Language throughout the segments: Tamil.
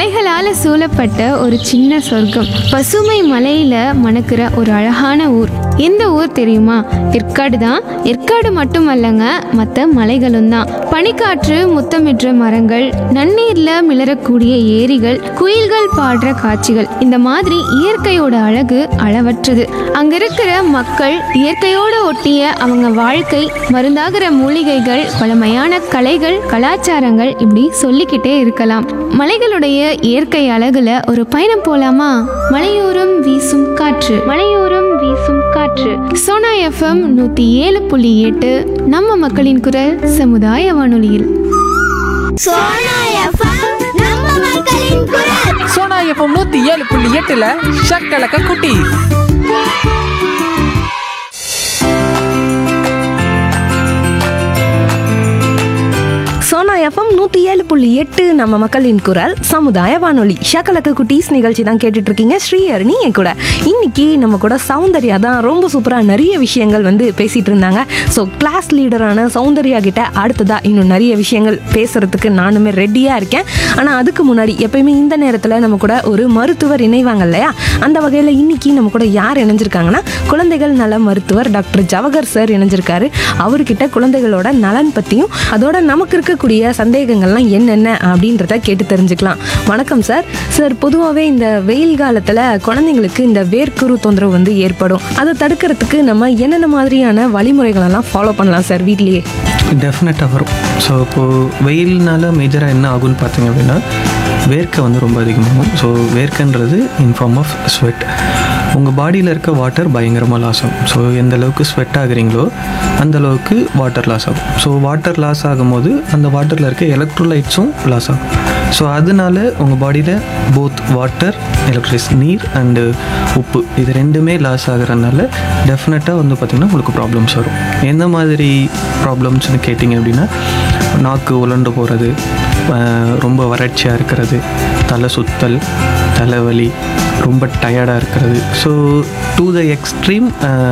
மலைகளால சூழப்பட்ட ஒரு சின்ன சொர்க்கம் பசுமை மலையில மணக்கிற ஒரு அழகான ஊர் எந்த ஊர் தெரியுமா ஏற்காடு தான் ஏற்காடு மட்டுமல்லங்க மற்ற மலைகளும் தான் பனிக்காற்று முத்தமிடுற மரங்கள் நன்னீர்ல மிளறக்கூடிய ஏரிகள் குயில்கள் பாடுற காட்சிகள் இந்த மாதிரி இயற்கையோட அழகு அளவற்றது அங்க இருக்கிற மக்கள் இயற்கையோட ஒட்டிய அவங்க வாழ்க்கை மருந்தாகிற மூலிகைகள் பழமையான கலைகள் கலாச்சாரங்கள் இப்படி சொல்லிக்கிட்டே இருக்கலாம் மலைகளுடைய இயற்கை அழகுல ஒரு பயணம் போலாமா மலையோரம் வீசும் காற்று மலையோரம் வீசும் காற்று சோனா எஃப்எம் நூத்தி ஏழு புள்ளி எட்டு நம்ம மக்களின் குரல் சமுதாய வானொலியில் சோனா எஃப்எம் நம்ம மக்களின் குரல் சோனா எஃப்எம் நூத்தி ஏழு புள்ளி எட்டுல ஷக்கலக்க குட்டி சோனா எஃப்எம் நூற்றி ஏழு புள்ளி எட்டு நம்ம மக்களின் குரல் சமுதாய வானொலி ஷக்கலக்க குட்டீஸ் நிகழ்ச்சி தான் கேட்டுட்டு இருக்கீங்க ஸ்ரீஹரணி என் கூட இன்னைக்கு நம்ம கூட சௌந்தர்யா தான் ரொம்ப சூப்பராக நிறைய விஷயங்கள் வந்து பேசிட்டு இருந்தாங்க ஸோ கிளாஸ் லீடரான சௌந்தர்யா கிட்ட அடுத்ததா இன்னும் நிறைய விஷயங்கள் பேசுறதுக்கு நானுமே ரெடியாக இருக்கேன் ஆனால் அதுக்கு முன்னாடி எப்பயுமே இந்த நேரத்தில் நம்ம கூட ஒரு மருத்துவர் இணைவாங்க இல்லையா அந்த வகையில் இன்னைக்கு நம்ம கூட யார் இணைஞ்சிருக்காங்கன்னா குழந்தைகள் நல மருத்துவர் டாக்டர் ஜவஹர் சார் இணைஞ்சிருக்காரு அவர்கிட்ட குழந்தைகளோட நலன் பற்றியும் அதோட நமக்கு இருக்கக்கூடிய சந்தேகங்கள்லாம் என்னென்ன அப்படின்றத கேட்டு தெரிஞ்சுக்கலாம் வணக்கம் சார் சார் பொதுவாகவே இந்த வெயில் காலத்தில் குழந்தைங்களுக்கு இந்த வேர்க்குரு தொந்தரவு வந்து ஏற்படும் அதை தடுக்கிறதுக்கு நம்ம என்னென்ன மாதிரியான வழிமுறைகளெல்லாம் ஃபாலோ பண்ணலாம் சார் வீட்லேயே டெஃபினட்டாக வரும் ஸோ இப்போது வெயில்னால மேஜராக என்ன ஆகும்னு பார்த்தீங்க அப்படின்னா வேர்க்கை வந்து ரொம்ப அதிகமாகும் ஸோ வேர்க்கன்றது இன் ஃபார்ம் ஆஃப் ஸ்வெட் உங்கள் பாடியில் இருக்க வாட்டர் பயங்கரமாக லாஸ் ஆகும் ஸோ எந்த அளவுக்கு ஸ்வெட் ஆகுறீங்களோ அந்த அளவுக்கு வாட்டர் லாஸ் ஆகும் ஸோ வாட்டர் லாஸ் ஆகும்போது அந்த வாட்டரில் இருக்க எலக்ட்ரோலைட்ஸும் லாஸ் ஆகும் ஸோ அதனால உங்கள் பாடியில் போத் வாட்டர் எலக்ட்ரிஸ் நீர் அண்டு உப்பு இது ரெண்டுமே லாஸ் ஆகுறதுனால டெஃபினட்டாக வந்து பார்த்திங்கன்னா உங்களுக்கு ப்ராப்ளம்ஸ் வரும் எந்த மாதிரி ப்ராப்ளம்ஸ்னு கேட்டிங்க அப்படின்னா நாக்கு உலண்டு போகிறது ரொம்ப வறட்சியாக இருக்கிறது தலை சுத்தல் தலைவலி ரொம்ப டயர்டாக இருக்கிறது so to the extreme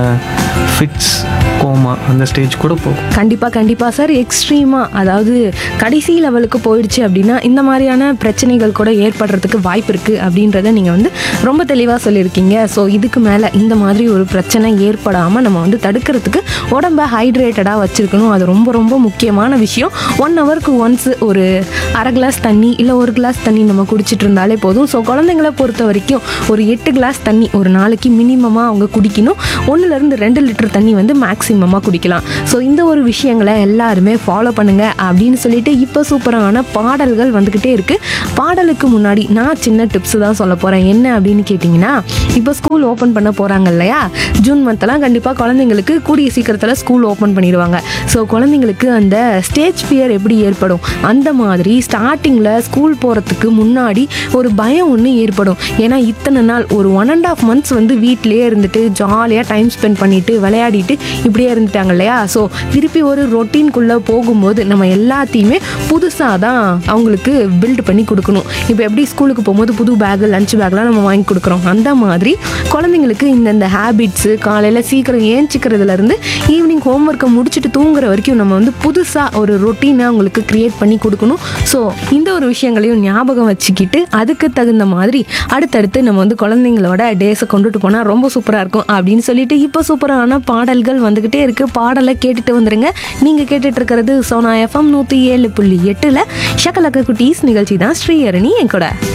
fits coma அந்த ஸ்டேஜ் கூட போகும் கண்டிப்பாக கண்டிப்பாக சார் எக்ஸ்ட்ரீமாக அதாவது கடைசி லெவலுக்கு போயிடுச்சு அப்படின்னா இந்த மாதிரியான பிரச்சனைகள் கூட ஏற்படுறதுக்கு வாய்ப்பு இருக்குது அப்படின்றத நீங்கள் வந்து ரொம்ப தெளிவாக சொல்லியிருக்கீங்க ஸோ இதுக்கு மேலே இந்த மாதிரி ஒரு பிரச்சனை ஏற்படாமல் நம்ம வந்து தடுக்கிறதுக்கு உடம்ப ஹைட்ரேட்டடாக வச்சுருக்கணும் அது ரொம்ப ரொம்ப முக்கியமான விஷயம் ஒன் ஹவருக்கு ஒன்ஸ் ஒரு அரை கிளாஸ் தண்ணி இல்லை ஒரு கிளாஸ் தண்ணி நம்ம குடிச்சிட்டு இருந்தாலே போதும் ஸோ குழந்தைங்கள பொறுத்த வரைக்கும் ஒரு எட்டு கிளாஸ் தண்ணி ஒரு நாளைக்கு மினிமமாக அவங்க குடிக்கணும் ஒன்றுலேருந்து ரெண்டு லிட்டர் தண்ணி வந்து மேக்ஸிமமாக குடிக்கலாம் ஸோ இந்த ஒரு விஷயங்களை எல்லாருமே ஃபாலோ பண்ணுங்க அப்படின்னு சொல்லிட்டு இப்போ சூப்பரான பாடல்கள் வந்துக்கிட்டே இருக்கு பாடலுக்கு முன்னாடி நான் சின்ன டிப்ஸ் தான் சொல்ல போகிறேன் என்ன அப்படின்னு கேட்டிங்கன்னா இப்போ ஸ்கூல் ஓப்பன் பண்ண போகிறாங்க இல்லையா ஜூன் மந்த்லாம் கண்டிப்பாக குழந்தைங்களுக்கு கூடிய சீக்கிரத்தில் ஸ்கூல் ஓப்பன் பண்ணிடுவாங்க ஸோ குழந்தைங்களுக்கு அந்த ஸ்டேஜ் ஃபியர் எப்படி ஏற்படும் அந்த மாதிரி ஸ்டார்டிங்கில் ஸ்கூல் போகிறதுக்கு முன்னாடி ஒரு பயம் ஒன்று ஏற்படும் ஏன்னா இத்தனை நாள் ஒரு ஒன் அண்ட் ஆஃப் மந்த்ஸ் வந்து வீட்டிலேயே இருந்துட்டு ஜாலியாக டைம் ஸ்பெண்ட் பண்ணிட்டு விளையாடிட்டு இப்படியே இருந்துட்டாங்க இல்லையா ஸோ திருப்பி ஒரு ரொட்டீன்குள்ளே போகும்போது நம்ம எல்லாத்தையுமே புதுசாக தான் அவங்களுக்கு பில்ட் பண்ணி கொடுக்கணும் இப்போ எப்படி ஸ்கூலுக்கு போகும்போது புது பேகு லஞ்ச் பேக்லாம் நம்ம வாங்கி கொடுக்குறோம் அந்த மாதிரி குழந்தைங்களுக்கு இந்தந்த ஹேபிட்ஸு காலையில் சீக்கிரம் ஏஞ்சிக்கிறதுலேருந்து ஈவினிங் ஹோம்ஒர்க்கை முடிச்சுட்டு தூங்குற வரைக்கும் நம்ம வந்து புதுசாக ஒரு ரொட்டீனை அவங்களுக்கு க்ரியேட் பண்ணி கொடுக்கணும் ஸோ இந்த ஒரு விஷயங்களையும் ஞாபகம் வச்சுக்கிட்டு அதுக்கு தகுந்த மாதிரி அடுத்தடுத்து நம்ம வந்து குழந்தைங்களோட டேஸை கொண்டுட்டு போனால் ரொம்ப சூப்பராக இருக்கும் அப்படின்னு சொல்லிட்டு இப்போ சூப்பரான பாடல்கள் வந்துக்கிட்டே இருக்குது பாடலை கேட்டுட்டு வந்துருங்க நீங்கள் கேட்டுட்டு இருக்கிறது சோனா எஃப்எம் நூற்றி ஏழு புள்ளி எட்டில் ஷக்கலக்க குட்டீஸ் நிகழ்ச்சி தான் ஸ்ரீஹரணி என் கூட